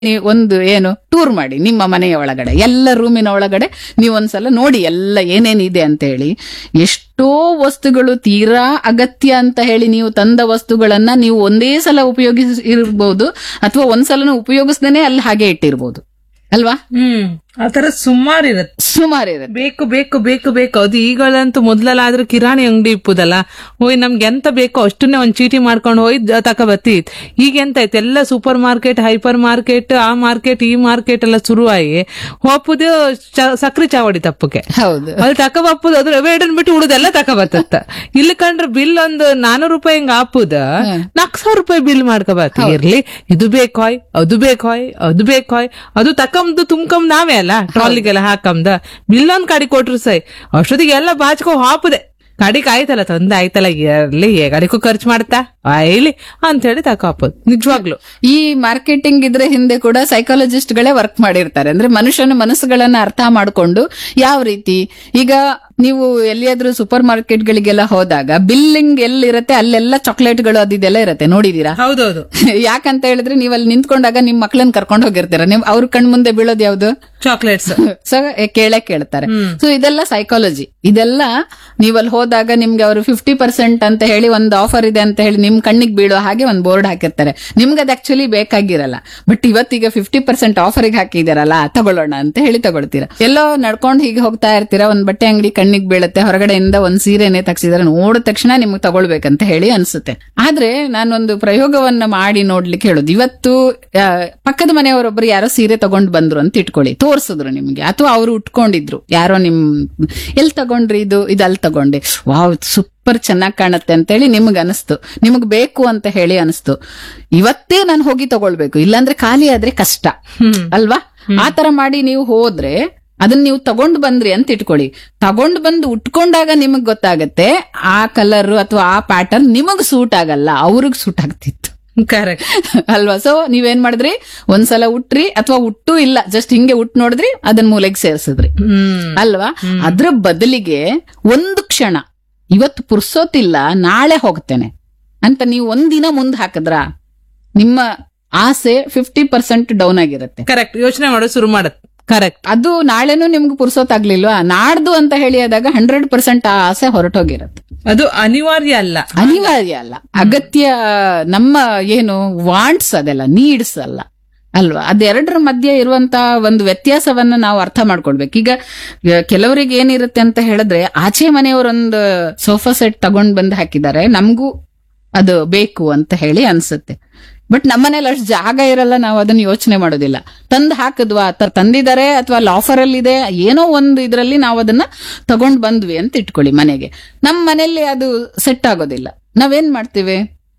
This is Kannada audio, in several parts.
ನೀವು ಒಂದು ಏನು ಟೂರ್ ಮಾಡಿ ನಿಮ್ಮ ಮನೆಯ ಒಳಗಡೆ ಎಲ್ಲ ರೂಮಿನ ಒಳಗಡೆ ನೀವು ಒಂದ್ಸಲ ನೋಡಿ ಎಲ್ಲ ಏನೇನಿದೆ ಅಂತ ಹೇಳಿ ಎಷ್ಟೋ ವಸ್ತುಗಳು ತೀರಾ ಅಗತ್ಯ ಅಂತ ಹೇಳಿ ನೀವು ತಂದ ವಸ್ತುಗಳನ್ನ ನೀವು ಒಂದೇ ಸಲ ಉಪಯೋಗಿಸಿ ಇರ್ಬೋದು ಅಥವಾ ಒಂದ್ಸಲನೂ ಉಪಯೋಗಿಸ್ದೇನೆ ಅಲ್ಲಿ ಹಾಗೆ ಇಟ್ಟಿರ್ಬೋದು ಅಲ್ವಾ ಹ್ಮ್ ಆತರ ಸುಮಾರು ಇರತ್ತೆ ಸುಮಾರು ಇರುತ್ತೆ ಬೇಕು ಬೇಕು ಬೇಕು ಬೇಕು ಅದು ಈಗಳಂತೂ ಮೊದ್ಲೆಲ್ಲ ಕಿರಾಣಿ ಅಂಗಡಿ ಇಪ್ಪುದಲ್ಲ ಹೋಯ್ ನಮ್ಗೆ ಎಂತ ಬೇಕೋ ಅಷ್ಟನ್ನೇ ಒಂದ್ ಚೀಟಿ ಮಾಡ್ಕೊಂಡು ಹೋಯ್ ತಕ ಬತ್ತಿ ಈಗ ಎಂತ ಐತೆ ಎಲ್ಲ ಸೂಪರ್ ಮಾರ್ಕೆಟ್ ಹೈಪರ್ ಮಾರ್ಕೆಟ್ ಆ ಮಾರ್ಕೆಟ್ ಈ ಮಾರ್ಕೆಟ್ ಎಲ್ಲ ಶುರುವಾಗಿ ಹೋಪುದು ಚ- ಸಕ್ರಿ ಚಾವಡಿ ತಪ್ಪಕ್ಕೆ ಹೌದು ಅಲ್ಲಿ ತಕ ಬಪ್ಪುದು ಅದ್ರ ಬೇಡನ್ ಬಿಟ್ಟು ಉಳಿದೆಲ್ಲ ತಕ ಬತ್ತತ್ತ ಇಲ್ಲಿ ಕಂಡ್ರೆ ಬಿಲ್ ಒಂದು ನಾನೂರು ರೂಪಾಯಿ ಹಿಂಗ ಹಾಪುದ ನಾಲ್ಕು ಸಾವಿರ ರೂಪಾಯಿ ಬಿಲ್ ಮಾಡ್ಕೋಬಾತಿ ಇರ್ಲಿ ಇದು ಬೇಕೋಯ್ ಅದು ಬೇಕೋಯ್ ಅದು ಬೇಕೋಯ್ ಅದು ತಕಂದು ತುಂಬ್ಕಂದ್ ನಾವೇ ಅಲ್ಲ ಟ್ರಾಲಿಗೆಲ್ಲ ಹಾಕಂದ ಬಿಲ್ ಒಂದ್ ಕಡಿ ಕೊಟ್ರು ಸೈ ಅಷ್ಟೊತ್ತಿಗೆ ಎಲ್ಲ ಬಾಚ್ಕೊ ಹಾಪುದೆ ಕಡಿಗೆ ಆಯ್ತಲ್ಲ ತಂದೆ ಆಯ್ತಲ್ಲ ಇರ್ಲಿ ಗಾಡಿಗೂ ಖರ್ಚು ಮಾಡ್ತಾ ಆಯ್ಲಿ ಅಂತ ಹೇಳಿ ತಕ ಹಾಪುದು ನಿಜವಾಗ್ಲು ಈ ಮಾರ್ಕೆಟಿಂಗ್ ಇದ್ರೆ ಹಿಂದೆ ಕೂಡ ಸೈಕಾಲಜಿಸ್ಟ್ ಗಳೇ ವರ್ಕ್ ಮಾಡಿರ್ತಾರೆ ಅಂದ್ರೆ ಮನುಷ್ಯನ ಮನಸ್ಸುಗಳನ್ನ ಅರ್ಥ ಮಾಡ್ಕೊಂಡು ಯಾವ ರೀತಿ ಈಗ ನೀವು ಎಲ್ಲಿಯಾದ್ರೂ ಸೂಪರ್ ಮಾರ್ಕೆಟ್ ಗಳಿಗೆಲ್ಲ ಹೋದಾಗ ಬಿಲ್ಲಿಂಗ್ ಎಲ್ಲಿರತ್ತೆ ಅಲ್ಲೆಲ್ಲ ಚಾಕ್ಲೇಟ್ಗಳು ಅದಿದೆಲ್ಲ ಇರತ್ತೆ ನೋಡಿದೀರಾ ಹೌದೌದು ಯಾಕಂತ ಹೇಳಿದ್ರೆ ನೀವು ಅಲ್ಲಿ ನಿಂತ್ಕೊಂಡಾಗ ನಿಮ್ ಮಕ್ಳನ್ನ ಕರ್ಕೊಂಡು ಹೋಗಿರ್ತೀರ ನೀವು ಅವ್ರ ಕಣ್ ಮುಂದೆ ಬೀಳೋದು ಯಾವ್ದು ಚಾಕ್ಲೇಟ್ಸ್ ಸೊ ಕೇಳೇ ಕೇಳ್ತಾರೆ ಸೊ ಇದೆಲ್ಲ ಸೈಕಾಲಜಿ ಇದೆಲ್ಲ ನೀವು ಅಲ್ಲಿ ಹೋದಾಗ ನಿಮ್ಗೆ ಅವರು ಫಿಫ್ಟಿ ಪರ್ಸೆಂಟ್ ಅಂತ ಹೇಳಿ ಒಂದು ಆಫರ್ ಇದೆ ಅಂತ ಹೇಳಿ ನಿಮ್ ಕಣ್ಣಿಗೆ ಬೀಳೋ ಹಾಗೆ ಒಂದು ಬೋರ್ಡ್ ಹಾಕಿರ್ತಾರೆ ನಿಮ್ಗೆ ಅದು ಆಕ್ಚುಲಿ ಬೇಕಾಗಿರಲ್ಲ ಬಟ್ ಇವತ್ತೀಗ ಫಿಫ್ಟಿ ಪರ್ಸೆಂಟ್ ಆಫರ್ಗೆ ಹಾಕಿದಾರಲ್ಲ ತಗೊಳ್ಳೋಣ ಅಂತ ಹೇಳಿ ತಗೊಳ್ತೀರಾ ಎಲ್ಲೋ ನಡ್ಕೊಂಡು ಹೀಗೆ ಹೋಗ್ತಾ ಇರ್ತೀರಾ ಒಂದ್ ಬಟ್ಟೆ ಅಂಗಡಿ ಕಣ್ಣಿಗೆ ಬೀಳುತ್ತೆ ಹೊರಗಡೆಯಿಂದ ಒಂದ್ ಸೀರೆನೆ ತಗ್ಸಿದಾರೆ ನೋಡಿದ ತಕ್ಷಣ ನಿಮ್ಗೆ ತಗೊಳ್ಬೇಕಂತ ಹೇಳಿ ಅನ್ಸುತ್ತೆ ಆದ್ರೆ ನಾನೊಂದು ಪ್ರಯೋಗವನ್ನ ಮಾಡಿ ನೋಡ್ಲಿಕ್ಕೆ ಹೇಳುದು ಇವತ್ತು ಆ, ಪಕ್ಕದ ಮನೆಯವರೊಬ್ರು ಯಾರೋ ಸೀರೆ ತಗೊಂಡ್ ಬಂದ್ರು ಅಂತ ಇಟ್ಕೊಳ್ಳಿ ತೋರ್ಸಿದ್ರು ನಿಮ್ಗೆ ಅಥವಾ ಅವರು ಉಟ್ಕೊಂಡಿದ್ರು ಯಾರೋ ನಿಮ್ ಎಲ್ ತಗೊಂಡ್ರಿ ಇದು ಇದು ಅಲ್ಲಿ ತಗೊಂಡೆ ವಾವ್ ಸೂಪರ್ ಚೆನ್ನಾಗ್ ಕಾಣತ್ತೆ ಅಂತೇಳಿ ನಿಮ್ಗ್ ಅನಿಸ್ತು ನಿಮಗ್ ಬೇಕು ಅಂತ ಹೇಳಿ ಅನಿಸ್ತು ಇವತ್ತೇ ನಾನು ಹೋಗಿ ತಗೊಳ್ಬೇಕು ಇಲ್ಲಾಂದ್ರೆ ಖಾಲಿ ಆದ್ರೆ ಕಷ್ಟ ಅಲ್ವಾ ಆ ತರ ಮಾಡಿ ನೀವು ಹೋದ್ರೆ ಅದನ್ನ ನೀವು ತಗೊಂಡ್ ಬಂದ್ರಿ ಅಂತ ಇಟ್ಕೊಳ್ಳಿ ತಗೊಂಡ್ ಬಂದು ಉಟ್ಕೊಂಡಾಗ ನಿಮಗ್ ಗೊತ್ತಾಗತ್ತೆ ಆ ಕಲರ್ ಅಥವಾ ಆ ಪ್ಯಾಟರ್ನ್ ನಿಮಗ್ ಸೂಟ್ ಆಗಲ್ಲ ಅವ್ರಿಗೆ ಸೂಟ್ ಆಗ್ತಿತ್ತು ಕರೆಕ್ಟ್ ಅಲ್ವಾ ಸೊ ನೀವೇನ್ ಮಾಡಿದ್ರಿ ಒಂದ್ಸಲ ಉಟ್ರಿ ಅಥವಾ ಉಟ್ಟು ಇಲ್ಲ ಜಸ್ಟ್ ಹಿಂಗೆ ಉಟ್ ನೋಡಿದ್ರಿ ಅದನ್ನ ಮೂಲೆಗೆ ಸೇರ್ಸಿದ್ರಿ ಹ್ಮ್ ಅಲ್ವಾ ಅದ್ರ ಬದಲಿಗೆ ಒಂದು ಕ್ಷಣ ಇವತ್ತು ಪುರ್ಸೋತಿಲ್ಲ ನಾಳೆ ಹೋಗ್ತೇನೆ ಅಂತ ನೀವು ಒಂದಿನ ಮುಂದ್ ಹಾಕಿದ್ರ ನಿಮ್ಮ ಆಸೆ ಫಿಫ್ಟಿ ಪರ್ಸೆಂಟ್ ಡೌನ್ ಆಗಿರುತ್ತೆ ಕರೆಕ್ಟ್ ಯೋಚನೆ ಮಾಡೋದು ಶುರು ಮಾಡತ್ ಕರೆಕ್ಟ್ ಅದು ನಾಳೆನೂ ನಿಮ್ಗೆ ಪುರ್ಸೋತಾಗ್ಲಿಲ್ವಾ ನಾಡ್ದು ಅಂತ ಹೇಳಿ ಆದಾಗ ಹಂಡ್ರೆಡ್ ಪರ್ಸೆಂಟ್ ಆ ಆಸೆ ಹೊರಟೋಗಿರುತ್ತೆ ಅದು ಅನಿವಾರ್ಯ ಅಲ್ಲ ಅನಿವಾರ್ಯ ಅಲ್ಲ ಅಗತ್ಯ ನಮ್ಮ ಏನು ವಾಂಟ್ಸ್ ಅದೆಲ್ಲ ನೀಡ್ಸ್ ಅಲ್ಲ ಅಲ್ವಾ ಅದೆರಡರ ಮಧ್ಯೆ ಇರುವಂತ ಒಂದು ವ್ಯತ್ಯಾಸವನ್ನ ನಾವು ಅರ್ಥ ಮಾಡ್ಕೊಳ್ಬೇಕು ಈಗ ಆ, ಕೆಲವರಿಗೆ ಏನಿರುತ್ತೆ ಅಂತ ಹೇಳಿದ್ರೆ ಆಚೆ ಮನೆಯವರೊಂದು ಸೋಫಾ ಸೆಟ್ ತಗೊಂಡ್ ಬಂದು ಹಾಕಿದ್ದಾರೆ ನಮಗೂ ಅದು ಬೇಕು ಅಂತ ಹೇಳಿ ಅನ್ಸುತ್ತೆ ಬಟ್ ನಮ್ಮನೇಲಿ ಅಷ್ಟು ಜಾಗ ಇರಲ್ಲ ನಾವು ಅದನ್ನ ಯೋಚನೆ ಮಾಡೋದಿಲ್ಲ ತಂದ್ ಹಾಕಿದ್ವಾ ತ- ತಂದಿದ್ದಾರೆ ಅಥವಾ ಅಲ್ಲಿ ಆಫರ್ ಅಲ್ಲಿ ಇದೆ ಏನೋ ಒಂದು ಇದ್ರಲ್ಲಿ ನಾವು ಅದನ್ನ ತಗೊಂಡ್ ಬಂದ್ವಿ ಅಂತ ಇಟ್ಕೊಳ್ಳಿ ಮನೆಗೆ ನಮ್ಮ ಮನೆಯಲ್ಲಿ ಅದು ಸೆಟ್ ಆಗೋದಿಲ್ಲ ನಾವೇನ್ ಮಾಡ್ತೀವಿ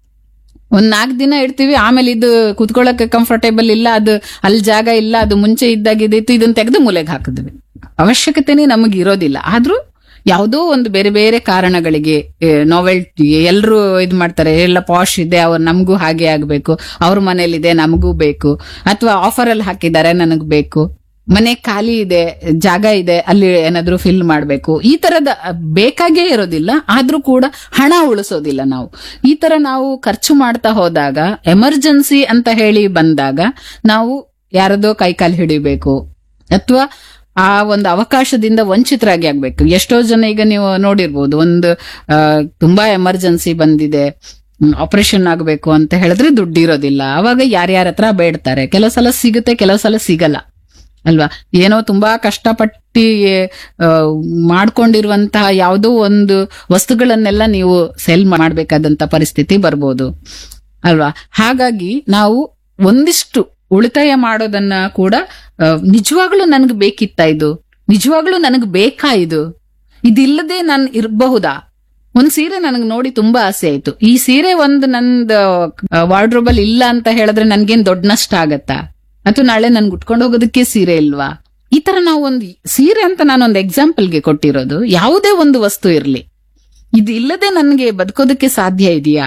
ಒಂದ್ ನಾಲ್ಕು ದಿನ ಇಡ್ತೀವಿ ಆಮೇಲೆ ಇದು ಕುತ್ಕೊಳ್ಳಕ್ಕೆ ಕಂಫರ್ಟೇಬಲ್ ಇಲ್ಲ ಅದು ಅಲ್ಲಿ ಜಾಗ ಇಲ್ಲ ಅದು ಮುಂಚೆ ಇದ್ದಾಗಿದ್ದಿತ್ತು ಇದನ್ನ ತೆಗೆದು ಮೂಲೆಗೆ ಹಾಕಿದ್ವಿ ಅವಶ್ಯಕತೆನೇ ನಮಗೆ ಇರೋದಿಲ್ಲ ಆದ್ರೂ ಯಾವುದೋ ಒಂದು ಬೇರೆ ಬೇರೆ ಕಾರಣಗಳಿಗೆ ನಾವೆಲ್ಟಿ ಎಲ್ಲರೂ ಇದ್ ಮಾಡ್ತಾರೆ ಎಲ್ಲ ಪಾಶ್ ಇದೆ ಅವ್ರು ನಮಗೂ ಹಾಗೆ ಆಗ್ಬೇಕು ಅವ್ರ ಮನೇಲಿದೆ ನಮಗೂ ಬೇಕು ಅಥವಾ ಆಫರ್ ಅಲ್ಲಿ ಹಾಕಿದ್ದಾರೆ ನನಗ್ ಬೇಕು ಮನೆ ಖಾಲಿ ಇದೆ ಜಾಗ ಇದೆ ಅಲ್ಲಿ ಏನಾದ್ರೂ ಫಿಲ್ ಮಾಡ್ಬೇಕು ಈ ತರದ ಬೇಕಾಗೇ ಇರೋದಿಲ್ಲ ಆದ್ರೂ ಕೂಡ ಹಣ ಉಳಿಸೋದಿಲ್ಲ ನಾವು ಈ ತರ ನಾವು ಖರ್ಚು ಮಾಡ್ತಾ ಹೋದಾಗ ಎಮರ್ಜೆನ್ಸಿ ಅಂತ ಹೇಳಿ ಬಂದಾಗ ನಾವು ಯಾರದೋ ಕೈಕಾಲು ಹಿಡಿಬೇಕು ಅಥವಾ ಆ ಒಂದು ಅವಕಾಶದಿಂದ ವಂಚಿತರಾಗಿ ಆಗ್ಬೇಕು ಎಷ್ಟೋ ಜನ ಈಗ ನೀವು ನೋಡಿರ್ಬೋದು ಒಂದು ಆ, ತುಂಬಾ ಎಮರ್ಜೆನ್ಸಿ ಬಂದಿದೆ ಆಪರೇಷನ್ ಆಗಬೇಕು ಅಂತ ಹೇಳಿದ್ರೆ ದುಡ್ಡು ಇರೋದಿಲ್ಲ ಅವಾಗ ಯಾರ್ಯಾರ ಹತ್ರ ಬೇಡ್ತಾರೆ ಕೆಲವು ಸಲ ಸಿಗುತ್ತೆ ಕೆಲವು ಸಲ ಸಿಗಲ್ಲ ಅಲ್ವಾ ಏನೋ ತುಂಬಾ ಕಷ್ಟಪಟ್ಟು ಆ, ಮಾಡ್ಕೊಂಡಿರುವಂತಹ ಯಾವುದೋ ಒಂದು ವಸ್ತುಗಳನ್ನೆಲ್ಲ ನೀವು ಸೆಲ್ ಮಾಡ್ಬೇಕಾದಂತ ಪರಿಸ್ಥಿತಿ ಬರ್ಬೋದು ಅಲ್ವಾ ಹಾಗಾಗಿ ನಾವು ಒಂದಿಷ್ಟು ಉಳಿತಾಯ ಮಾಡೋದನ್ನ ಕೂಡ ಆ, ನಿಜವಾಗ್ಲೂ ನನಗೆ ಬೇಕಿತ್ತ ಇದು ನಿಜವಾಗ್ಲೂ ನನಗೆ ಬೇಕಾ ಇದು ಇದಿಲ್ಲದೆ ನಾನು ಇರಬಹುದಾ ಒಂದ್ ಸೀರೆ ನನಗೆ ನೋಡಿ ತುಂಬಾ ಆಸೆ ಆಯ್ತು ಈ ಸೀರೆ ಒಂದು ನಂದು ವಾರ್ಡ್ರೋಬಲ್ ಇಲ್ಲ ಅಂತ ಹೇಳಿದ್ರೆ ನನ್ಗೇನ್ ದೊಡ್ಡ ನಷ್ಟ ಆಗತ್ತಾ ಅಥವಾ ನಾಳೆ ನನ್ಗೆ ಉಟ್ಕೊಂಡು ಹೋಗೋದಕ್ಕೆ ಸೀರೆ ಇಲ್ವಾ ಈ ತರ ನಾವು ಒಂದು ಸೀರೆ ಅಂತ ನಾನೊಂದು ಎಕ್ಸಾಂಪಲ್ಗೆ ಕೊಟ್ಟಿರೋದು ಯಾವುದೇ ಒಂದು ವಸ್ತು ಇರ್ಲಿ ಇದು ಇಲ್ಲದೆ ನನ್ಗೆ ಬದುಕೋದಕ್ಕೆ ಸಾಧ್ಯ ಇದೆಯಾ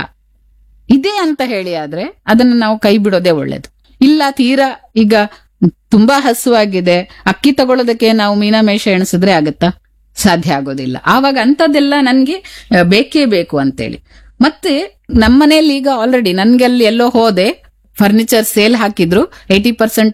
ಇದೆ ಅಂತ ಹೇಳಿ ಆದ್ರೆ ಅದನ್ನ ನಾವು ಕೈ ಬಿಡೋದೇ ಒಳ್ಳೇದು ಇಲ್ಲ ತೀರಾ ಈಗ ತುಂಬಾ ಹಸುವಾಗಿದೆ ಅಕ್ಕಿ ತಗೊಳ್ಳೋದಕ್ಕೆ ನಾವು ಮೀನಾಮೇಷ ಎಣಿಸಿದ್ರೆ ಆಗತ್ತಾ ಸಾಧ್ಯ ಆಗೋದಿಲ್ಲ ಆವಾಗ ಅಂತದೆಲ್ಲ ನನ್ಗೆ ಆ, ಬೇಕೇ ಬೇಕು ಅಂತೇಳಿ ಮತ್ತೆ ನಮ್ಮನೇಲಿ ಈಗ ಆಲ್ರೆಡಿ ನನ್ಗೆ ಅಲ್ಲಿ ಎಲ್ಲೋ ಹೋದೆ ಫರ್ನಿಚರ್ ಸೇಲ್ ಹಾಕಿದ್ರು ಏಯ್ಟಿ ಪರ್ಸೆಂಟ್